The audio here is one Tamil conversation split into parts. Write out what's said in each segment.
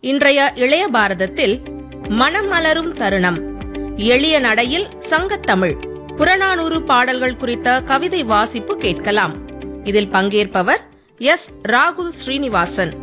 இன்றைய இளைய பாரதத்தில் மனம் மலரும் தருணம் எளிய நடையில் சங்கத்தமிழ் புறநானூறு பாடல்கள் குறித்த கவிதை வாசிப்பு கேட்கலாம் இதில் பங்கேற்பவர் எஸ் ராகுல் ஸ்ரீனிவாசன்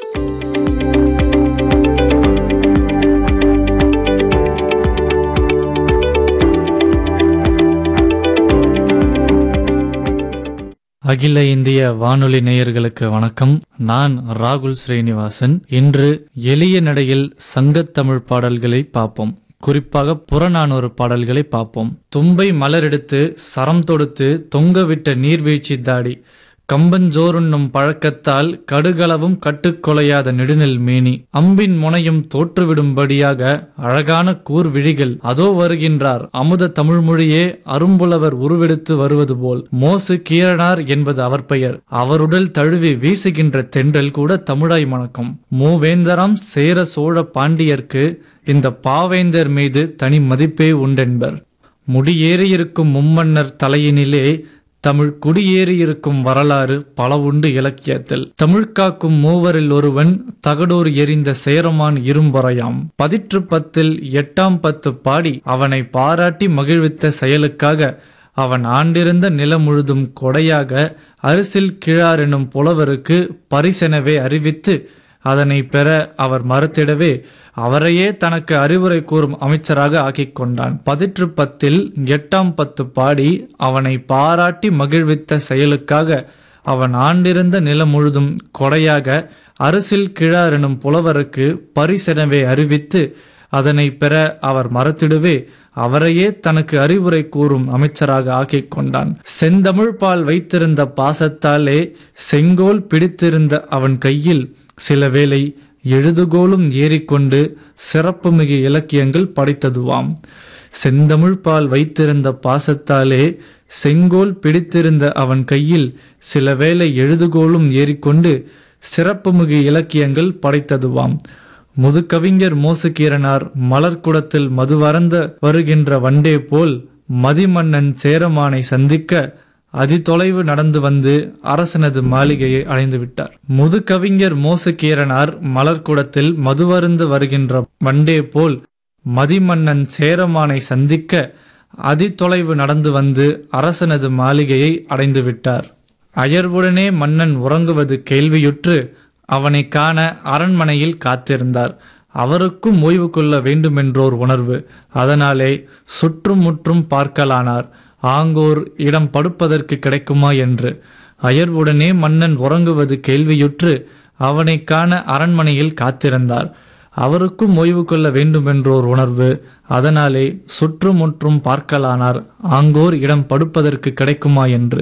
அகில இந்திய வானொலி நேயர்களுக்கு வணக்கம் நான் ராகுல் ஸ்ரீனிவாசன் இன்று எளிய நடையில் சங்கத்தமிழ் பாடல்களை பார்ப்போம் குறிப்பாக புறநானூறு பாடல்களை பார்ப்போம் தும்பை மலரெடுத்து சரம் தொடுத்து தொங்கவிட்ட நீர்வீழ்ச்சி தாடி கம்பஞ்சோறுண்ணும் பழக்கத்தால் கடுகளவும் கட்டுக்கொலையாத நெடுநெல் மேனி அம்பின் முனையும் தோற்றுவிடும்படியாக அழகான கூர் விழிகள் அதோ வருகின்றார் அமுத தமிழ்மொழியே அரும்புலவர் உருவெடுத்து வருவது போல் மோசு கீரனார் என்பது அவர் பெயர் அவருடல் தழுவி வீசுகின்ற தென்றல் கூட தமிழாய் மணக்கும் மூவேந்தராம் சேர சோழ பாண்டியர்க்கு இந்த பாவேந்தர் மீது தனி மதிப்பே உண்டென்பர் முடியேறியிருக்கும் மும்மன்னர் தலையினிலே தமிழ் குடியேறியிருக்கும் வரலாறு பல உண்டு இலக்கியத்தில் தமிழ் காக்கும் மூவரில் ஒருவன் தகடூர் எரிந்த சேரமான் இரும்பறையாம் பதிற்று பத்தில் எட்டாம் பத்து பாடி அவனை பாராட்டி மகிழ்வித்த செயலுக்காக அவன் ஆண்டிருந்த நிலம் முழுதும் கொடையாக அரிசில் கிழார் எனும் புலவருக்கு பரிசெனவே அறிவித்து அதனை பெற அவர் மறுத்திடவே அவரையே தனக்கு அறிவுரை கூறும் அமைச்சராக ஆக்கிக் கொண்டான் பதிற்று பத்தில் எட்டாம் பத்து பாடி அவனை பாராட்டி மகிழ்வித்த செயலுக்காக அவன் ஆண்டிருந்த நிலம் முழுதும் கொடையாக அரசில் கிழார் எனும் புலவருக்கு பரிசெனவே அறிவித்து அதனை பெற அவர் மறத்திடவே அவரையே தனக்கு அறிவுரை கூறும் அமைச்சராக ஆக்கிக் கொண்டான் செந்தமிழ்பால் வைத்திருந்த பாசத்தாலே செங்கோல் பிடித்திருந்த அவன் கையில் சில வேளை எழுதுகோலும் ஏறிக்கொண்டு சிறப்புமிகு இலக்கியங்கள் படைத்ததுவாம் செந்தமிழ்பால் வைத்திருந்த பாசத்தாலே செங்கோல் பிடித்திருந்த அவன் கையில் சில வேளை எழுதுகோலும் ஏறிக்கொண்டு சிறப்புமிகு இலக்கியங்கள் படைத்ததுவாம் முதுகவிஞர் மோசுகீரனார் மலர்குடத்தில் மதுவறந்த வருகின்ற வண்டே போல் மதிமன்னன் சேரமானை சந்திக்க அதிதொலைவு நடந்து வந்து அரசனது மாளிகையை அடைந்து விட்டார் முதுகவிஞர் மோசுகீரனார் மலர்குடத்தில் மதுவருந்து வருகின்ற வண்டே போல் மதிமன்னன் சேரமானை சந்திக்க அதிதொலைவு நடந்து வந்து அரசனது மாளிகையை அடைந்து விட்டார் அயர்வுடனே மன்னன் உறங்குவது கேள்வியுற்று அவனை காண அரண்மனையில் காத்திருந்தார் அவருக்கும் ஓய்வு கொள்ள வேண்டுமென்றோர் உணர்வு அதனாலே சுற்றும் முற்றும் பார்க்கலானார் ஆங்கோர் இடம் படுப்பதற்கு கிடைக்குமா என்று அயர்வுடனே மன்னன் உறங்குவது கேள்வியுற்று அவனை காண அரண்மனையில் காத்திருந்தார் அவருக்கும் ஓய்வு கொள்ள வேண்டுமென்றோர் உணர்வு அதனாலே சுற்றுமுற்றும் பார்க்கலானார் ஆங்கோர் இடம் படுப்பதற்கு கிடைக்குமா என்று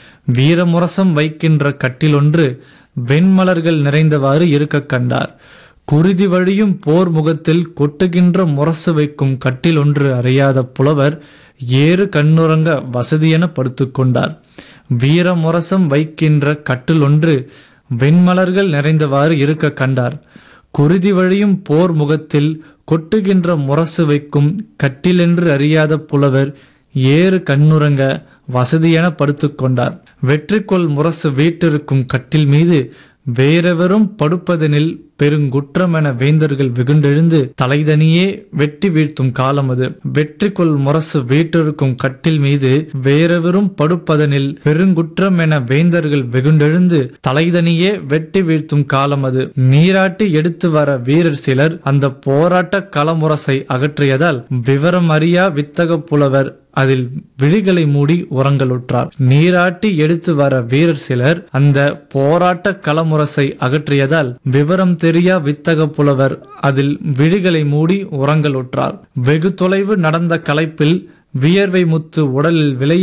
வீரமுரசம் வைக்கின்ற கட்டிலொன்று வெண்மலர்கள் நிறைந்தவாறு இருக்க கண்டார் குருதி வழியும் போர் முகத்தில் கொட்டுகின்ற முரசு வைக்கும் கட்டில் ஒன்று அறியாத புலவர் ஏறு கண்ணுறங்க வசதியென படுத்துக்கொண்டார் வீரமுரசம் வைக்கின்ற கட்டில் ஒன்று வெண்மலர்கள் நிறைந்தவாறு இருக்க கண்டார் குருதி வழியும் போர் முகத்தில் கொட்டுகின்ற முரசு வைக்கும் கட்டிலென்று அறியாத புலவர் ஏறு கண்ணுறங்க வசதியென படுத்துக்கொண்டார் வெற்றிக்கொள் முரசு வீட்டிருக்கும் கட்டில் மீது வேறெவரும் படுப்பதனில் பெருங்குற்றமென வேந்தர்கள் வெகுண்டெழுந்து தலைதனியே வெட்டி வீழ்த்தும் காலம் அது வெற்றிக்கொள் முரசு வீட்டிருக்கும் கட்டில் மீது வேறெவரும் படுப்பதனில் பெருங்குற்றம் என வேந்தர்கள் வெகுண்டெழுந்து தலைதனியே வெட்டி வீழ்த்தும் காலம் அது நீராட்டி எடுத்து வர வீரர் சிலர் அந்த போராட்ட களமுரசை அகற்றியதால் விவரம் அறியா வித்தக புலவர் அதில் விழிகளை மூடி உறங்கலுற்றார் நீராட்டி எடுத்து வர வீரர் சிலர் அந்த போராட்ட களமுரசை அகற்றியதால் விவரம் தெரியா வித்தக புலவர் அதில் விழிகளை மூடி உறங்கலுற்றார் வெகு தொலைவு நடந்த களைப்பில் வியர்வை முத்து உடலில் விளைய